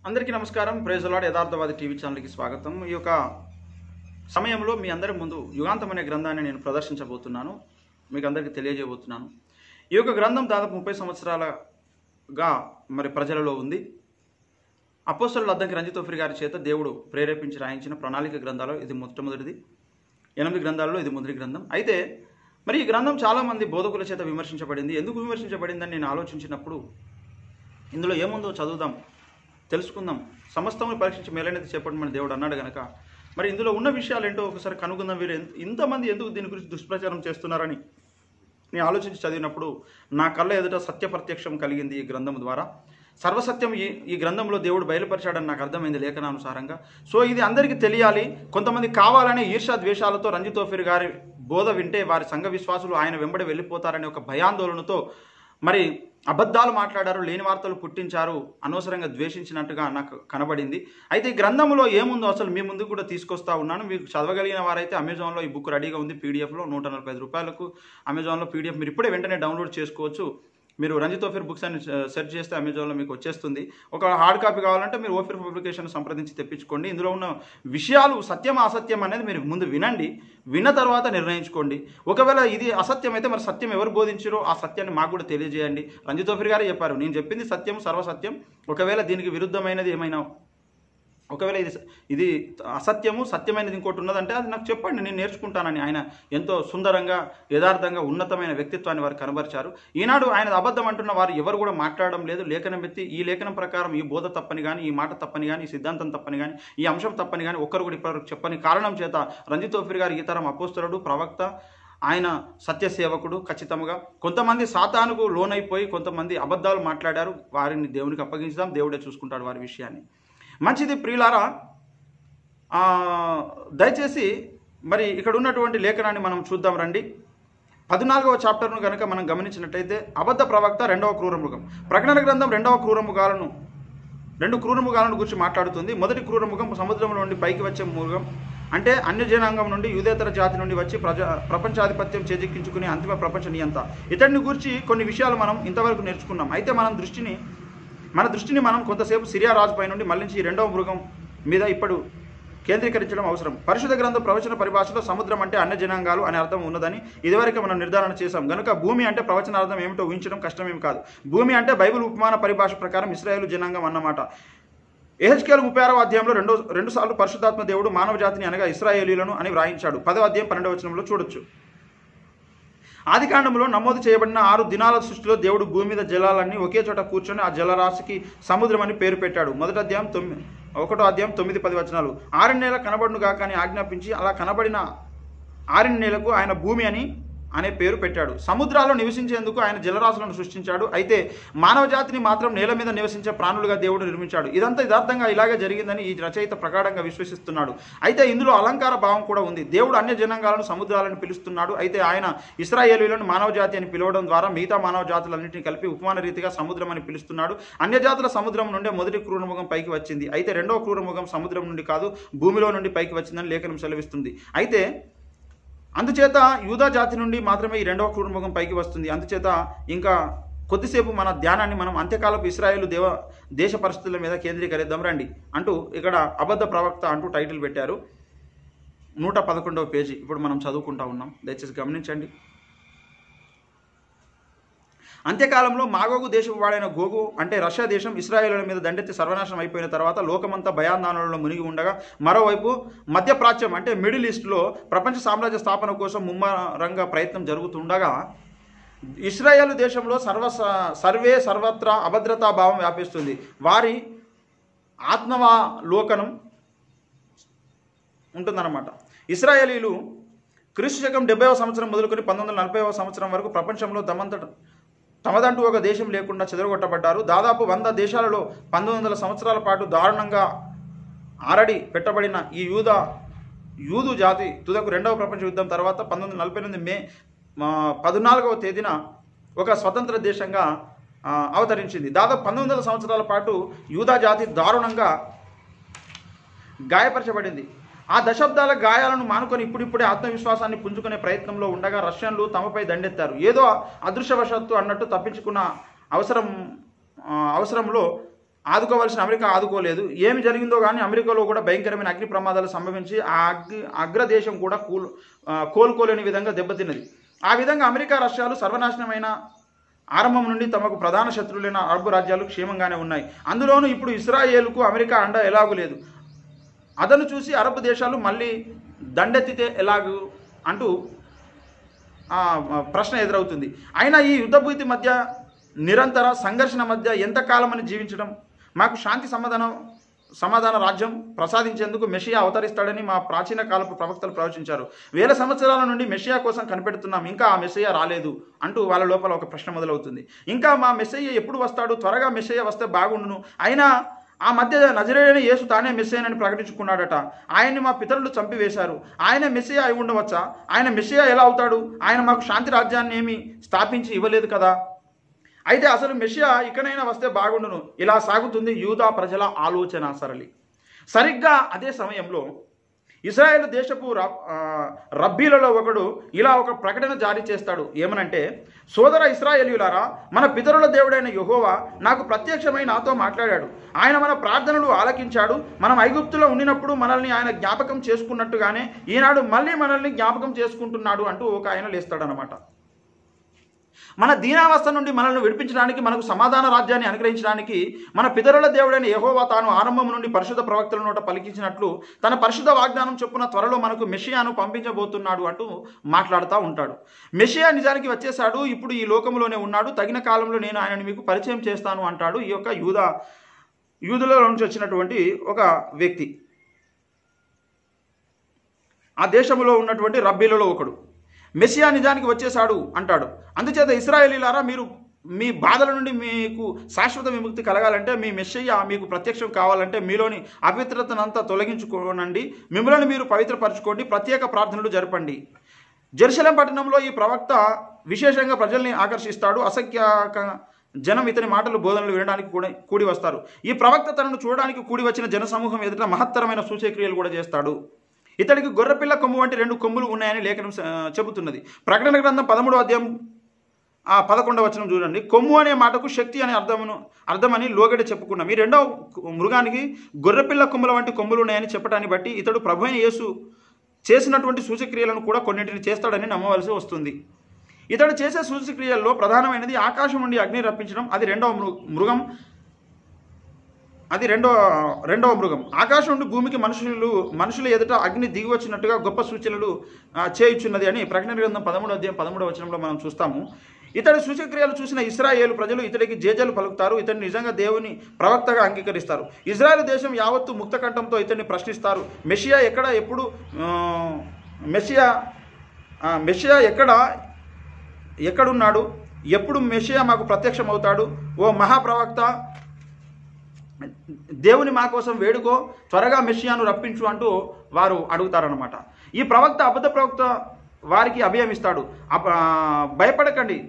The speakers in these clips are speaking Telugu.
అందరికీ నమస్కారం ప్రేజలాడ్ యథార్థవాది టీవీ ఛానల్కి స్వాగతం ఈ యొక్క సమయంలో మీ అందరి ముందు యుగాంతం అనే గ్రంథాన్ని నేను ప్రదర్శించబోతున్నాను మీకు అందరికీ తెలియజేయబోతున్నాను ఈ యొక్క గ్రంథం దాదాపు ముప్పై సంవత్సరాలుగా మరి ప్రజలలో ఉంది అపోస్తలు అద్దంకి రంజితోఫిరి గారి చేత దేవుడు ప్రేరేపించి రాయించిన ప్రణాళిక గ్రంథాలు ఇది మొట్టమొదటిది ఎనిమిది గ్రంథాల్లో ఇది మొదటి గ్రంథం అయితే మరి ఈ గ్రంథం చాలామంది బోధకుల చేత విమర్శించబడింది ఎందుకు విమర్శించబడిందని నేను ఆలోచించినప్పుడు ఇందులో ఏముందో చదువుదాం తెలుసుకుందాం సమస్తము పరీక్షించి మేలైనది చెప్పండి దేవుడు అన్నాడు గనక మరి ఇందులో ఉన్న విషయాలు ఏంటో ఒకసారి కనుగొందాం వీరు ఎంత- ఇంతమంది ఎందుకు దీని గురించి దుష్ప్రచారం చేస్తున్నారని నేను ఆలోచించి చదివినప్పుడు నా కళ్ళ ఎదుట సత్యప్రత్యక్షం కలిగింది ఈ గ్రంథం ద్వారా సర్వసత్యం ఈ ఈ గ్రంథంలో దేవుడు బయలుపరిచాడని నాకు అర్థమైంది లేఖనానుసారంగా సో ఇది అందరికీ తెలియాలి కొంతమంది కావాలనే ఈర్షా ద్వేషాలతో రంజితోఫిర్ గారి బోధ వింటే వారి సంఘ విశ్వాసులు ఆయన వెంబడి వెళ్ళిపోతారనే ఒక భయాందోళనతో మరి అబద్ధాలు మాట్లాడారు లేని వార్తలు పుట్టించారు అనవసరంగా ద్వేషించినట్టుగా నాకు కనబడింది అయితే ఈ గ్రంథంలో ఏముందో అసలు మీ ముందుకు కూడా తీసుకొస్తా ఉన్నాను మీకు చదవగలిగిన వారైతే అమెజాన్లో ఈ బుక్ రెడీగా ఉంది పీడిఎఫ్లో నూట నలభై ఐదు రూపాయలకు అమెజాన్లో పీడిఎఫ్ మీరు ఇప్పుడే వెంటనే డౌన్లోడ్ చేసుకోవచ్చు మీరు రంజిత్ ఓఫిర్ బుక్స్ అని సెర్చ్ చేస్తే అమెజాన్లో మీకు వచ్చేస్తుంది ఒక హార్డ్ కాపీ కావాలంటే మీరు ఓఫిర్ పబ్లికేషన్ సంప్రదించి తెప్పించుకోండి ఇందులో ఉన్న విషయాలు సత్యం అసత్యం అనేది మీరు ముందు వినండి విన్న తర్వాత నిర్ణయించుకోండి ఒకవేళ ఇది అసత్యం అయితే మరి సత్యం ఎవరు బోధించారో ఆ సత్యాన్ని మాకు కూడా తెలియజేయండి రంజిత్ ఓఫిర్ గారే చెప్పారు నేను చెప్పింది సత్యం సర్వసత్యం ఒకవేళ దీనికి విరుద్ధమైనది ఏమైనా ఒకవేళ ఇది ఇది అసత్యము సత్యమైనది ఇంకోటి ఉన్నదంటే అది నాకు చెప్పండి నేను నేర్చుకుంటానని ఆయన ఎంతో సుందరంగా యథార్థంగా ఉన్నతమైన వ్యక్తిత్వాన్ని వారు కనబరిచారు ఈనాడు ఆయన అబద్ధం అంటున్న వారు ఎవరు కూడా మాట్లాడడం లేదు లేఖనం ఎత్తి ఈ లేఖనం ప్రకారం ఈ బోధ తప్పని కానీ ఈ మాట తప్పని కానీ ఈ సిద్ధాంతం తప్పని కానీ ఈ అంశం తప్పని కానీ ఒక్కరు కూడా ఇప్పటివరకు చెప్పని కారణం చేత రంజిత్ ఓఫిర్ గారు ఈ తరం అపోస్తరుడు ప్రవక్త ఆయన సత్యసేవకుడు ఖచ్చితంగా కొంతమంది సాతానుకు లోనైపోయి కొంతమంది అబద్ధాలు మాట్లాడారు వారిని దేవునికి అప్పగించుదాం దేవుడే చూసుకుంటాడు వారి విషయాన్ని మంచిది ప్రియులారా ఆ, దయచేసి మరి ఇక్కడ ఉన్నటువంటి లేఖనాన్ని మనం చూద్దాం రండి పద్నాలుగవ చాప్టర్ను కనుక మనం గమనించినట్టయితే అబద్ధ ప్రవక్త రెండవ క్రూరమృగం ప్రకటన గ్రంథం రెండవ క్రూరమృగాలను రెండు క్రూరమృగాలను గురించి మాట్లాడుతుంది మొదటి క్రూరమృగం సముద్రం నుండి పైకి వచ్చే మృగం అంటే అన్య జనాంగం నుండి యూదేతర జాతి నుండి వచ్చి ప్రజ ప్రపంచాధిపత్యం చేజిక్కించుకునే అంతిమ ప్రపంచ నియంత ఇతడిని గురించి కొన్ని విషయాలు మనం ఇంతవరకు నేర్చుకున్నాం అయితే మనం దృష్టిని మన దృష్టిని మనం కొంతసేపు సిరియా రాజుపై నుండి మళ్ళించి ఈ రెండవ మృగం మీద ఇప్పుడు కేంద్రీకరించడం అవసరం పరిశుద్ధ గ్రంథం ప్రవచన పరిభాషలో సముద్రం అంటే అన్ని జనాంగాలు అనే అర్థం ఉన్నదని ఇదివరకు మనం నిర్ధారణ చేశాం గనుక భూమి అంటే ప్రవచనార్థం ఏమిటో ఊహించడం కష్టమేమి కాదు భూమి అంటే బైబిల్ ఉపమాన పరిభాష ప్రకారం ఇస్రాయేల్ జనాంగం అన్నమాట ఎహెచ్కేల్ ముప్పై ఆరవ అధ్యాయంలో రెండో రెండు సార్లు పరిశుద్ధాత్మ దేవుడు మానవ జాతిని అనగా ఇస్రాయేలీలను అని వ్రాయించాడు పదవ అధ్యాయం పన్నెండవ వచనంలో చూడొచ్చు ఆదికాండంలో నమోదు చేయబడిన ఆరు దినాల సృష్టిలో దేవుడు భూమి మీద జలాలన్నీ ఒకే చోట కూర్చొని ఆ జలరాశికి సముద్రం అని పేరు పెట్టాడు మొదటి అధ్యాయం తొమ్మిది ఒకటో అధ్యాయం తొమ్మిది పది వచనాలు ఆరిన నెల కనబడును గాక అని ఆజ్ఞాపించి అలా కనబడిన ఆరిన నెలకు ఆయన భూమి అని అనే పేరు పెట్టాడు సముద్రాల్లో నివసించేందుకు ఆయన జలరాశులను సృష్టించాడు అయితే మానవ జాతిని మాత్రం నేల మీద నివసించే ప్రాణులుగా దేవుడు నిర్మించాడు ఇదంతా యథార్థంగా ఇలాగే జరిగిందని ఈ రచయిత ప్రగాఢంగా విశ్వసిస్తున్నాడు అయితే ఇందులో అలంకార భావం కూడా ఉంది దేవుడు అన్య జనాంగాలను సముద్రాలను పిలుస్తున్నాడు అయితే ఆయన ఇస్రాయేలీలను మానవ జాతి అని పిలవడం ద్వారా మిగతా మానవ జాతులన్నింటినీ కలిపి ఉపమాన రీతిగా సముద్రం అని పిలుస్తున్నాడు అన్య జాతుల సముద్రం నుండే మొదటి క్రూరముఖం పైకి వచ్చింది అయితే రెండవ క్రూరముఖం సముద్రం నుండి కాదు భూమిలో నుండి పైకి వచ్చిందని లేఖనం సెలవిస్తుంది అయితే అందుచేత యూదా జాతి నుండి మాత్రమే ఈ రెండవ క్రూరముఖం పైకి వస్తుంది అందుచేత ఇంకా కొద్దిసేపు మన ధ్యానాన్ని మనం అంత్యకాలపు ఇస్రాయేల్ దేవ దేశ పరిస్థితుల మీద కేంద్రీకరిద్దాం రండి అంటూ ఇక్కడ అబద్ధ ప్రవక్త అంటూ టైటిల్ పెట్టారు నూట పదకొండవ పేజీ ఇప్పుడు మనం చదువుకుంటా ఉన్నాం దయచేసి గమనించండి అంత్యకాలంలో మాగోగు దేశపు వాడైన గోగు అంటే రష్యా దేశం ఇస్రాయేలుల మీద దండెత్తి సర్వనాశనం అయిపోయిన తర్వాత లోకమంతా భయాందోళనలో మునిగి ఉండగా మరోవైపు మధ్యప్రాచ్యం అంటే మిడిల్ ఈస్ట్లో ప్రపంచ సామ్రాజ్య స్థాపన కోసం ముమ్మరంగా ప్రయత్నం జరుగుతుండగా ఇస్రాయేల్ దేశంలో సర్వ సర్వే సర్వత్రా అభద్రతా భావం వ్యాపిస్తుంది వారి ఆత్మవాలోకనం ఉంటుందన్నమాట ఇస్రాయేలీలు క్రీస్తు శకం డెబ్బైవ సంవత్సరం మొదలుకొని పంతొమ్మిది వందల నలభైవ సంవత్సరం వరకు ప్రపంచంలో తమంతట తమదంటూ ఒక దేశం లేకుండా చెదరగొట్టబడ్డారు దాదాపు వంద దేశాలలో పంతొమ్మిది వందల సంవత్సరాల పాటు దారుణంగా ఆరడి పెట్టబడిన ఈ యూద యూదు జాతి తుదకు రెండవ ప్రపంచ యుద్ధం తర్వాత పంతొమ్మిది వందల నలభై ఎనిమిది మే ఆ, పద్నాలుగవ తేదీన ఒక స్వతంత్ర దేశంగా ఆ, అవతరించింది దాదాపు పంతొమ్మిది వందల సంవత్సరాల పాటు యూదా జాతి దారుణంగా గాయపరచబడింది ఆ దశాబ్దాల గాయాలను మానుకొని ఇప్పుడిప్పుడే ఆత్మవిశ్వాసాన్ని పుంజుకునే ప్రయత్నంలో ఉండగా రష్యన్లు తమపై దండెత్తారు ఏదో అదృశ్యవశాత్తు అన్నట్టు తప్పించుకున్న అవసరం ఆ, అవసరంలో ఆదుకోవాల్సిన అమెరికా ఆదుకోలేదు ఏమి జరిగిందో కానీ అమెరికాలో కూడా భయంకరమైన అగ్ని ప్రమాదాలు సంభవించి ఆ అగ్ని అగ్రదేశం కూడా కూల్ ఆ, కోలుకోలేని విధంగా దెబ్బతిన్నది ఆ విధంగా అమెరికా రష్యాలు సర్వనాశనమైన ఆరంభం నుండి తమకు ప్రధాన శత్రువులైన అరబ్ రాజ్యాలు క్షేమంగానే ఉన్నాయి అందులోనూ ఇప్పుడు ఇస్రాయేలుకు అమెరికా అండ ఎలాగూ లేదు అదను చూసి అరబ్ దేశాలు మళ్ళీ దండెత్తితే ఎలాగూ అంటూ ఆ, ప్రశ్న ఎదురవుతుంది అయినా ఈ యుద్ధభూతి మధ్య నిరంతర సంఘర్షణ మధ్య ఎంతకాలమని జీవించడం మాకు శాంతి సమాధానం సమాధాన రాజ్యం ప్రసాదించేందుకు మెషియా అవతరిస్తాడని మా ప్రాచీన కాలపు ప్రవక్తలు ప్రవచించారు వేల సంవత్సరాల నుండి మెషియా కోసం కనిపెడుతున్నాం ఇంకా ఆ మెస్సయ్య రాలేదు అంటూ వాళ్ళ లోపల ఒక ప్రశ్న మొదలవుతుంది ఇంకా మా మెస్సయ్య ఎప్పుడు వస్తాడు త్వరగా మెస్సయ్య వస్తే బాగుండును అయినా ఆ మధ్య నజరేడని యేసు తానే మెస్సేయనని ప్రకటించుకున్నాడట ఆయన్ని మా పితరులు చంపివేశారు ఆయన మెస్సియా అయి ఉండవచ్చా ఆయన మెస్సియా ఎలా అవుతాడు ఆయన మాకు శాంతి రాజ్యాన్ని ఏమి స్థాపించి ఇవ్వలేదు కదా అయితే అసలు మెషియా ఇక్కడైనా వస్తే బాగుండును ఇలా సాగుతుంది యూదా ప్రజల ఆలోచన సరళి సరిగ్గా అదే సమయంలో ఇస్రాయేల్ దేశపు ర- ఆ, రబ్బీలలో ఒకడు ఇలా ఒక ప్రకటన జారీ చేస్తాడు ఏమనంటే సోదర ఇస్రాయేలీయులారా మన పితరుల దేవుడైన యెహోవా నాకు ప్రత్యక్షమై నాతో మాట్లాడాడు ఆయన మన ప్రార్థనలు ఆలకించాడు మనం ఐగుప్తులో ఉండినప్పుడు మనల్ని ఆయన జ్ఞాపకం చేసుకున్నట్టుగానే ఈనాడు మళ్ళీ మనల్ని జ్ఞాపకం చేసుకుంటున్నాడు అంటూ ఒక ఆయన లేస్తాడనమాట మన దీనావస్థ నుండి మనల్ని విడిపించడానికి మనకు సమాధాన రాజ్యాన్ని అనుగ్రహించడానికి మన పితరుల దేవుడైన యెహోవా తాను ఆరంభం నుండి పరిశుద్ధ ప్రవక్తల నోట పలికించినట్లు తన పరిశుద్ధ వాగ్దానం చొప్పున త్వరలో మనకు మెషియాను పంపించబోతున్నాడు అంటూ మాట్లాడుతూ ఉంటాడు మెషియా నిజానికి వచ్చేసాడు ఇప్పుడు ఈ లోకంలోనే ఉన్నాడు తగిన కాలంలో నేను ఆయనను మీకు పరిచయం చేస్తాను అంటాడు ఈ యొక్క యూద యూదులో నుంచి వచ్చినటువంటి ఒక వ్యక్తి ఆ దేశంలో ఉన్నటువంటి రబ్బీలలో ఒకడు మెస్సియా నిజానికి వచ్చేసాడు అంటాడు అందుచేత ఇస్రాయేలీలారా మీరు మీ బాధల నుండి మీకు శాశ్వత విముక్తి కలగాలంటే మీ మెస్సయ్య మీకు ప్రత్యక్షం కావాలంటే మీలోని అపవిత్రతనంతా తొలగించుకోనండి మిమ్మల్ని మీరు పవిత్రపరచుకోండి ప్రత్యేక ప్రార్థనలు జరపండి జెరూసలేం పట్టణంలో ఈ ప్రవక్త విశేషంగా ప్రజల్ని ఆకర్షిస్తాడు అసంఖ్యాక జనం ఇతని మాటలు బోధనలు వినడానికి కూడా కూడి వస్తారు ఈ ప్రవక్త తనను చూడడానికి కూడి వచ్చిన జనసమూహం ఎదుట మహత్తరమైన సూచక్రియలు కూడా చేస్తాడు ఇతడికి గొర్రెపిల్ల కొమ్ము వంటి రెండు కొమ్ములు ఉన్నాయని లేఖనం ఆ, చెబుతున్నది ప్రకటన గ్రంథం పదమూడో అధ్యాయం ఆ పదకొండవ వచనం చూడండి కొమ్ము అనే మాటకు శక్తి అనే అర్థమును అర్థమని లోగడ చెప్పుకున్నాం ఈ రెండవ మృగానికి గొర్రెపిల్ల కొమ్ముల వంటి కొమ్ములు ఉన్నాయని చెప్పడాన్ని బట్టి ఇతడు ప్రభు అయిన యేసు చేసినటువంటి సూచక్రియలను కూడా కొన్నింటిని చేస్తాడని నమ్మవలసి వస్తుంది ఇతడు చేసే సూచక్రియల్లో ప్రధానమైనది ఆకాశం నుండి అగ్ని రప్పించడం అది రెండవ మృ మృగం అది రెండవ రెండవ మృగం ఆకాశం నుండి భూమికి మనుషులు మనుషుల ఎదుట అగ్ని దిగి వచ్చినట్టుగా గొప్ప సూచనలు ఆ, చేయుచున్నది అని ప్రకటన గ్రంథం పదమూడు అధ్యాయం పదమూడవ వచనంలో మనం చూస్తాము ఇతడి సూచక్రియలు చూసిన ఇస్రాయేలు ప్రజలు ఇతడికి జేజలు పలుకుతారు ఇతడిని నిజంగా దేవుని ప్రవక్తగా అంగీకరిస్తారు ఇజ్రాయెల్ దేశం యావత్తు ముక్తకంఠంతో ఇతడిని ప్రశ్నిస్తారు మెషియా ఎక్కడ ఎప్పుడు ఆ, మెషియా ఆ, మెషియా ఎక్కడ ఎక్కడున్నాడు ఎప్పుడు మెషియా మాకు ప్రత్యక్షమవుతాడు ఓ మహాప్రవక్త దేవుని మా కోసం వేడుకో త్వరగా మెషియాను రప్పించు అంటూ వారు అడుగుతారనమాట ఈ ప్రవక్త అబద్ధ ప్రవక్త వారికి అభయమిస్తాడు అప- ఆ, భయపడకండి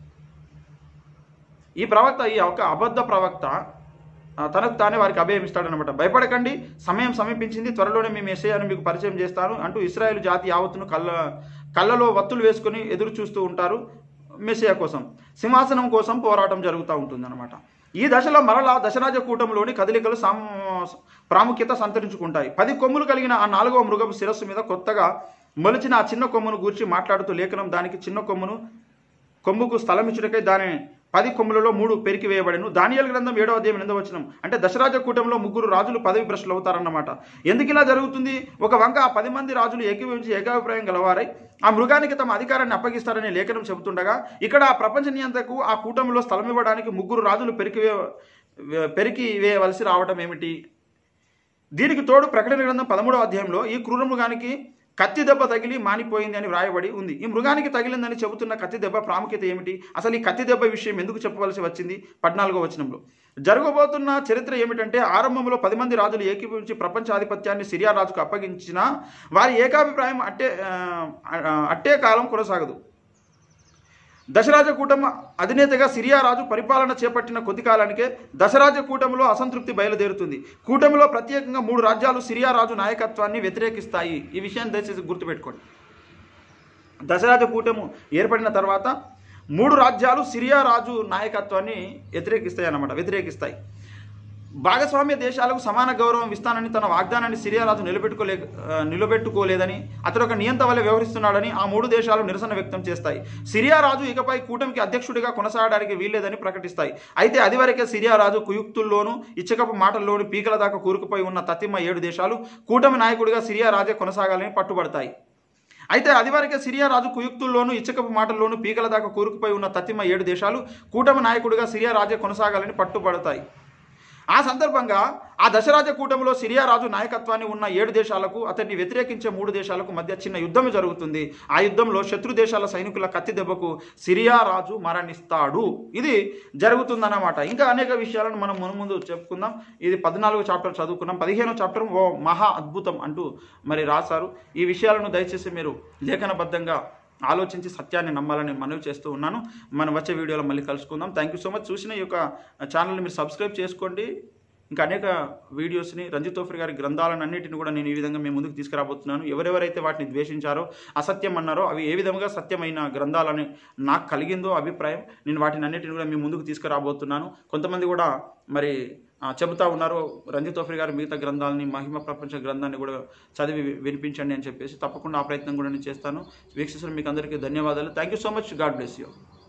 ఈ ప్రవక్త ఈ ఒక అబద్ధ ప్రవక్త ఆ, తనకు తానే వారికి అభయమిస్తాడనమాట భయపడకండి సమయం సమీపించింది త్వరలోనే మీ మెసేయను మీకు పరిచయం చేస్తాను అంటూ ఇస్రాయేల్ జాతి యావత్తును కళ్ళ కళ్ళలో వత్తులు వేసుకొని ఎదురు చూస్తూ ఉంటారు మెస్సియా కోసం సింహాసనం కోసం పోరాటం జరుగుతూ ఉంటుందన్నమాట ఈ దశలో మరలా దశరాజ కూటమిలోని కదలికలు సామ్ ప్రాముఖ్యత సంతరించుకుంటాయి పది కొమ్ములు కలిగిన ఆ నాలుగవ మృగపు శిరస్సు మీద కొత్తగా మొలిచిన ఆ చిన్న కొమ్మును గూర్చి మాట్లాడుతూ లేఖనం దానికి చిన్న కొమ్మును కొమ్ముకు స్థలం ఇచ్చుటకై దాని పది కొమ్ములలో మూడు పెరికి వేయబడెను దానియల్ గ్రంథం ఏడవ అధ్యాయం ఎనిమిదవ వచనం అంటే దశరాజ కూటంలో ముగ్గురు రాజులు పదవి భ్రష్టులు అవుతారన్నమాట ఎందుకు ఇలా జరుగుతుంది ఒక వంక ఆ పది మంది రాజులు ఏకీభవించి ఏకాభిప్రాయం గలవారై ఆ మృగానికి తమ అధికారాన్ని అప్పగిస్తారని లేఖనం చెబుతుండగా ఇక్కడ ఆ ప్రపంచ నియంత్రకు ఆ కూటమిలో స్థలం ఇవ్వడానికి ముగ్గురు రాజులు పెరికి వే- పెరికి వేయవలసి రావటం ఏమిటి దీనికి తోడు ప్రకటన గ్రంథం పదమూడవ అధ్యాయంలో ఈ క్రూర మృగానికి కత్తి దెబ్బ తగిలి మానిపోయింది అని వ్రాయబడి ఉంది ఈ మృగానికి తగిలిందని చెబుతున్న కత్తి దెబ్బ ప్రాముఖ్యత ఏమిటి అసలు ఈ కత్తి దెబ్బ విషయం ఎందుకు చెప్పవలసి వచ్చింది పద్నాలుగో వచనంలో జరగబోతున్న చరిత్ర ఏమిటంటే ఆరంభంలో పది మంది రాజులు ఏకీభవించి ప్రపంచాధిపత్యాన్ని సిరియా రాజుకు అప్పగించిన వారి ఏకాభిప్రాయం అట్టే ఆ, ఆ, అట్టే కాలం కొనసాగదు దశరాజ కూటమి అధినేతగా సిరియా రాజు పరిపాలన చేపట్టిన కొద్ది కాలానికే దశరాజ కూటమిలో అసంతృప్తి బయలుదేరుతుంది కూటమిలో ప్రత్యేకంగా మూడు రాజ్యాలు సిరియా రాజు నాయకత్వాన్ని వ్యతిరేకిస్తాయి ఈ విషయాన్ని దయచేసి గుర్తుపెట్టుకోండి దశరాజ కూటము ఏర్పడిన తర్వాత మూడు రాజ్యాలు సిరియా రాజు నాయకత్వాన్ని వ్యతిరేకిస్తాయి అన్నమాట వ్యతిరేకిస్తాయి భాగస్వామ్య దేశాలకు సమాన గౌరవం ఇస్తానని తన వాగ్దానాన్ని సిరియా రాజు నిలబెట్టుకోలే ఆ, నిలబెట్టుకోలేదని అతడు ఒక నియంత వల్ల వ్యవహరిస్తున్నాడని ఆ మూడు దేశాలు నిరసన వ్యక్తం చేస్తాయి సిరియా రాజు ఇకపై కూటమికి అధ్యక్షుడిగా కొనసాగడానికి వీల్లేదని ప్రకటిస్తాయి అయితే అది వరకే సిరియా రాజు కుయుక్తుల్లోనూ ఇచ్చకపు మాటల్లోనూ పీకల దాకా కూరుకుపోయి ఉన్న తతిమ ఏడు దేశాలు కూటమి నాయకుడిగా సిరియా రాజే కొనసాగాలని పట్టుబడతాయి అయితే అదివరకే సిరియా రాజు కుయుక్తుల్లోనూ ఇచ్చకపు మాటల్లోనూ పీకల దాకా కూరుకుపోయి ఉన్న తతిమ ఏడు దేశాలు కూటమి నాయకుడిగా సిరియా రాజే కొనసాగాలని పట్టుబడతాయి ఆ సందర్భంగా ఆ దశరాజ కూటమిలో సిరియా రాజు నాయకత్వాన్ని ఉన్న ఏడు దేశాలకు అతన్ని వ్యతిరేకించే మూడు దేశాలకు మధ్య చిన్న యుద్ధం జరుగుతుంది ఆ యుద్ధంలో శత్రు దేశాల సైనికుల కత్తి దెబ్బకు సిరియా రాజు మరణిస్తాడు ఇది జరుగుతుందన్నమాట ఇంకా అనేక విషయాలను మనం మన ముందు చెప్పుకుందాం ఇది పద్నాలుగు చాప్టర్ చదువుకున్నాం పదిహేనో చాప్టర్ ఓ మహా అద్భుతం అంటూ మరి రాశారు ఈ విషయాలను దయచేసి మీరు లేఖనబద్ధంగా ఆలోచించి సత్యాన్ని నమ్మాలని మనవి చేస్తూ ఉన్నాను మనం వచ్చే వీడియోలో మళ్ళీ కలుసుకుందాం థ్యాంక్ యూ సో మచ్ చూసిన ఈ యొక్క ఛానల్ని మీరు సబ్స్క్రైబ్ చేసుకోండి ఇంకా అనేక వీడియోస్ని రంజిత్ తోఫర్ గారి గ్రంథాలను అన్నిటిని కూడా నేను ఈ విధంగా మీ ముందుకు తీసుకురాబోతున్నాను ఎవరెవరైతే వాటిని ద్వేషించారో అసత్యం అన్నారో అవి ఏ విధంగా సత్యమైన గ్రంథాలని నాకు కలిగిందో అభిప్రాయం నేను వాటిని అన్నిటిని కూడా మీ ముందుకు తీసుకురాబోతున్నాను కొంతమంది కూడా మరి ఆ, చెబుతా ఉన్నారు రంజిత్ తోఫర్ గారి మిగతా గ్రంథాలని మహిమ ప్రపంచ గ్రంథాన్ని కూడా చదివి వి- వినిపించండి అని చెప్పేసి తప్పకుండా ఆ ప్రయత్నం కూడా నేను చేస్తాను వీక్షిస్తున్న మీకు అందరికీ ధన్యవాదాలు thank you so much God bless you